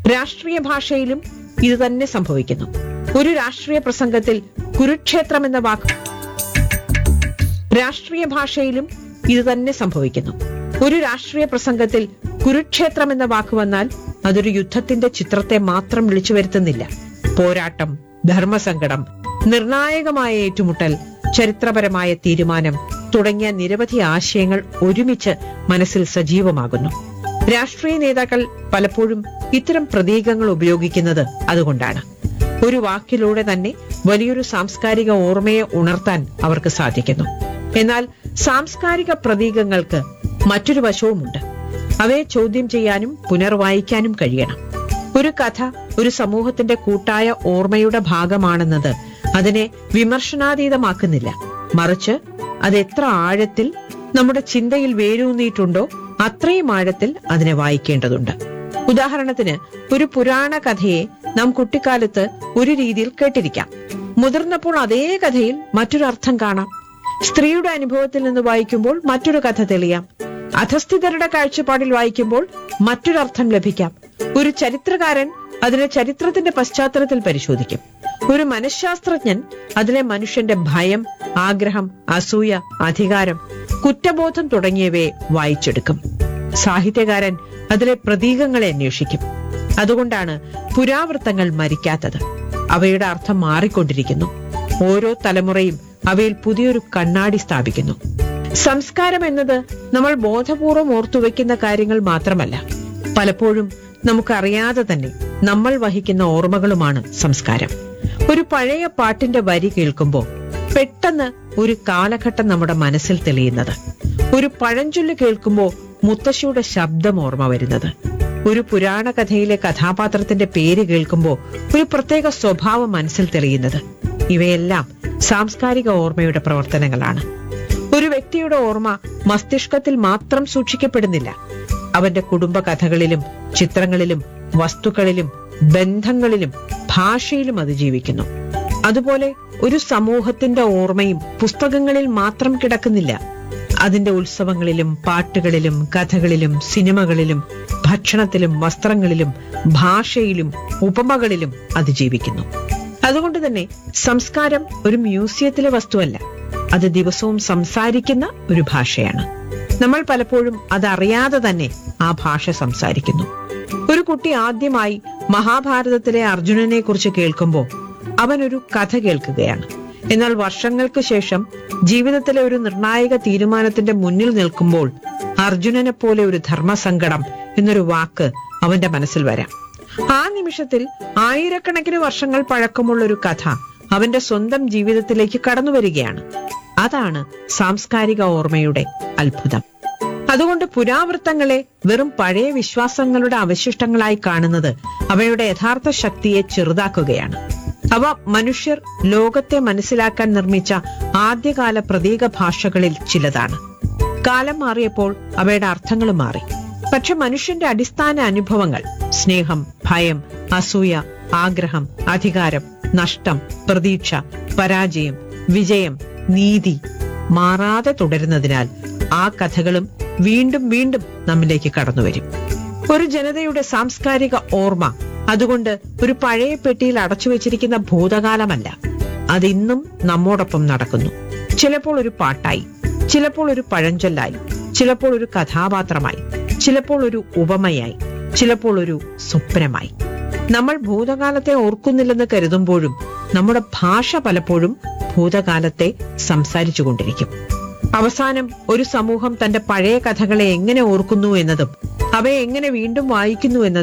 രാഷ്ട്രീയ ഭാഷയിലും ഇത് തന്നെ സംഭവിക്കുന്നു ഒരു രാഷ്ട്രീയ പ്രസംഗത്തിൽ കുരുക്ഷേത്രം എന്ന വാക്ക് രാഷ്ട്രീയ ഭാഷയിലും ഇത് തന്നെ സംഭവിക്കുന്നു ഒരു രാഷ്ട്രീയ പ്രസംഗത്തിൽ കുരുക്ഷേത്രം എന്ന വാക്ക് വന്നാൽ അതൊരു യുദ്ധത്തിന്റെ ചിത്രത്തെ മാത്രം വിളിച്ചു വരുത്തുന്നില്ല പോരാട്ടം ധർമ്മസങ്കടം നിർണായകമായ ഏറ്റുമുട്ടൽ ചരിത്രപരമായ തീരുമാനം തുടങ്ങിയ നിരവധി ആശയങ്ങൾ ഒരുമിച്ച് മനസ്സിൽ സജീവമാകുന്നു രാഷ്ട്രീയ നേതാക്കൾ പലപ്പോഴും ഇത്തരം പ്രതീകങ്ങൾ ഉപയോഗിക്കുന്നത് അതുകൊണ്ടാണ് ഒരു വാക്കിലൂടെ തന്നെ വലിയൊരു സാംസ്കാരിക ഓർമ്മയെ ഉണർത്താൻ അവർക്ക് സാധിക്കുന്നു എന്നാൽ സാംസ്കാരിക പ്രതീകങ്ങൾക്ക് മറ്റൊരു വശവുമുണ്ട് അവയെ ചോദ്യം ചെയ്യാനും പുനർവായിക്കാനും കഴിയണം ഒരു കഥ ഒരു സമൂഹത്തിന്റെ കൂട്ടായ ഓർമ്മയുടെ ഭാഗമാണെന്നത് അതിനെ വിമർശനാതീതമാക്കുന്നില്ല മറിച്ച് അത് എത്ര ആഴത്തിൽ നമ്മുടെ ചിന്തയിൽ വേരൂന്നിയിട്ടുണ്ടോ അത്രയും ആഴത്തിൽ അതിനെ വായിക്കേണ്ടതുണ്ട് ഉദാഹരണത്തിന് ഒരു പുരാണ കഥയെ നാം കുട്ടിക്കാലത്ത് ഒരു രീതിയിൽ കേട്ടിരിക്കാം മുതിർന്നപ്പോൾ അതേ കഥയിൽ മറ്റൊരു അർത്ഥം കാണാം സ്ത്രീയുടെ അനുഭവത്തിൽ നിന്ന് വായിക്കുമ്പോൾ മറ്റൊരു കഥ തെളിയാം അധസ്ഥിതരുടെ കാഴ്ചപ്പാടിൽ വായിക്കുമ്പോൾ മറ്റൊരർത്ഥം ലഭിക്കാം ഒരു ചരിത്രകാരൻ അതിനെ ചരിത്രത്തിന്റെ പശ്ചാത്തലത്തിൽ പരിശോധിക്കും ഒരു മനഃശാസ്ത്രജ്ഞൻ അതിലെ മനുഷ്യന്റെ ഭയം ആഗ്രഹം അസൂയ അധികാരം കുറ്റബോധം തുടങ്ങിയവയെ വായിച്ചെടുക്കും സാഹിത്യകാരൻ അതിലെ പ്രതീകങ്ങളെ അന്വേഷിക്കും അതുകൊണ്ടാണ് പുരാവൃത്തങ്ങൾ മരിക്കാത്തത് അവയുടെ അർത്ഥം മാറിക്കൊണ്ടിരിക്കുന്നു ഓരോ തലമുറയും അവയിൽ പുതിയൊരു കണ്ണാടി സ്ഥാപിക്കുന്നു സംസ്കാരം എന്നത് നമ്മൾ ബോധപൂർവം ഓർത്തുവെക്കുന്ന കാര്യങ്ങൾ മാത്രമല്ല പലപ്പോഴും നമുക്കറിയാതെ തന്നെ നമ്മൾ വഹിക്കുന്ന ഓർമ്മകളുമാണ് സംസ്കാരം ഒരു പഴയ പാട്ടിന്റെ വരി കേൾക്കുമ്പോൾ പെട്ടെന്ന് ഒരു കാലഘട്ടം നമ്മുടെ മനസ്സിൽ തെളിയുന്നത് ഒരു പഴഞ്ചൊല്ല് കേൾക്കുമ്പോൾ മുത്തശ്ശിയുടെ ശബ്ദം ഓർമ്മ വരുന്നത് ഒരു പുരാണ കഥയിലെ കഥാപാത്രത്തിന്റെ പേര് കേൾക്കുമ്പോൾ ഒരു പ്രത്യേക സ്വഭാവം മനസ്സിൽ തെളിയുന്നത് ഇവയെല്ലാം സാംസ്കാരിക ഓർമ്മയുടെ പ്രവർത്തനങ്ങളാണ് ഒരു വ്യക്തിയുടെ ഓർമ്മ മസ്തിഷ്കത്തിൽ മാത്രം സൂക്ഷിക്കപ്പെടുന്നില്ല അവന്റെ കുടുംബ കഥകളിലും ചിത്രങ്ങളിലും വസ്തുക്കളിലും ബന്ധങ്ങളിലും ഭാഷയിലും അത് ജീവിക്കുന്നു അതുപോലെ ഒരു സമൂഹത്തിന്റെ ഓർമ്മയും പുസ്തകങ്ങളിൽ മാത്രം കിടക്കുന്നില്ല അതിന്റെ ഉത്സവങ്ങളിലും പാട്ടുകളിലും കഥകളിലും സിനിമകളിലും ഭക്ഷണത്തിലും വസ്ത്രങ്ങളിലും ഭാഷയിലും ഉപമകളിലും അത് ജീവിക്കുന്നു അതുകൊണ്ട് തന്നെ സംസ്കാരം ഒരു മ്യൂസിയത്തിലെ വസ്തുവല്ല അത് ദിവസവും സംസാരിക്കുന്ന ഒരു ഭാഷയാണ് നമ്മൾ പലപ്പോഴും അതറിയാതെ തന്നെ ആ ഭാഷ സംസാരിക്കുന്നു ഒരു കുട്ടി ആദ്യമായി മഹാഭാരതത്തിലെ അർജുനനെ കുറിച്ച് കേൾക്കുമ്പോൾ അവനൊരു കഥ കേൾക്കുകയാണ് എന്നാൽ വർഷങ്ങൾക്ക് ശേഷം ജീവിതത്തിലെ ഒരു നിർണായക തീരുമാനത്തിന്റെ മുന്നിൽ നിൽക്കുമ്പോൾ അർജുനനെ പോലെ ഒരു ധർമ്മസങ്കടം എന്നൊരു വാക്ക് അവന്റെ മനസ്സിൽ വരാം ആ നിമിഷത്തിൽ ആയിരക്കണക്കിന് വർഷങ്ങൾ പഴക്കമുള്ള ഒരു കഥ അവന്റെ സ്വന്തം ജീവിതത്തിലേക്ക് കടന്നു വരികയാണ് അതാണ് സാംസ്കാരിക ഓർമ്മയുടെ അത്ഭുതം അതുകൊണ്ട് പുരാവൃത്തങ്ങളെ വെറും പഴയ വിശ്വാസങ്ങളുടെ അവശിഷ്ടങ്ങളായി കാണുന്നത് അവയുടെ യഥാർത്ഥ ശക്തിയെ ചെറുതാക്കുകയാണ് അവ മനുഷ്യർ ലോകത്തെ മനസ്സിലാക്കാൻ നിർമ്മിച്ച ആദ്യകാല പ്രതീക ഭാഷകളിൽ ചിലതാണ് കാലം മാറിയപ്പോൾ അവയുടെ അർത്ഥങ്ങൾ മാറി പക്ഷെ മനുഷ്യന്റെ അടിസ്ഥാന അനുഭവങ്ങൾ സ്നേഹം ഭയം അസൂയ ആഗ്രഹം അധികാരം നഷ്ടം പ്രതീക്ഷ പരാജയം വിജയം നീതി മാറാതെ തുടരുന്നതിനാൽ ആ കഥകളും വീണ്ടും വീണ്ടും നമ്മിലേക്ക് കടന്നുവരും ഒരു ജനതയുടെ സാംസ്കാരിക ഓർമ്മ അതുകൊണ്ട് ഒരു പഴയ പെട്ടിയിൽ അടച്ചു വെച്ചിരിക്കുന്ന ഭൂതകാലമല്ല അതിന്നും നമ്മോടൊപ്പം നടക്കുന്നു ചിലപ്പോൾ ഒരു പാട്ടായി ചിലപ്പോൾ ഒരു പഴഞ്ചൊല്ലായി ചിലപ്പോൾ ഒരു കഥാപാത്രമായി ചിലപ്പോൾ ഒരു ഉപമയായി ചിലപ്പോൾ ഒരു സ്വപ്നമായി നമ്മൾ ഭൂതകാലത്തെ ഓർക്കുന്നില്ലെന്ന് കരുതുമ്പോഴും നമ്മുടെ ഭാഷ പലപ്പോഴും ഭൂതകാലത്തെ സംസാരിച്ചു കൊണ്ടിരിക്കും അവസാനം ഒരു സമൂഹം തന്റെ പഴയ കഥകളെ എങ്ങനെ ഓർക്കുന്നു എന്നതും അവയെ എങ്ങനെ വീണ്ടും വായിക്കുന്നു എന്നതും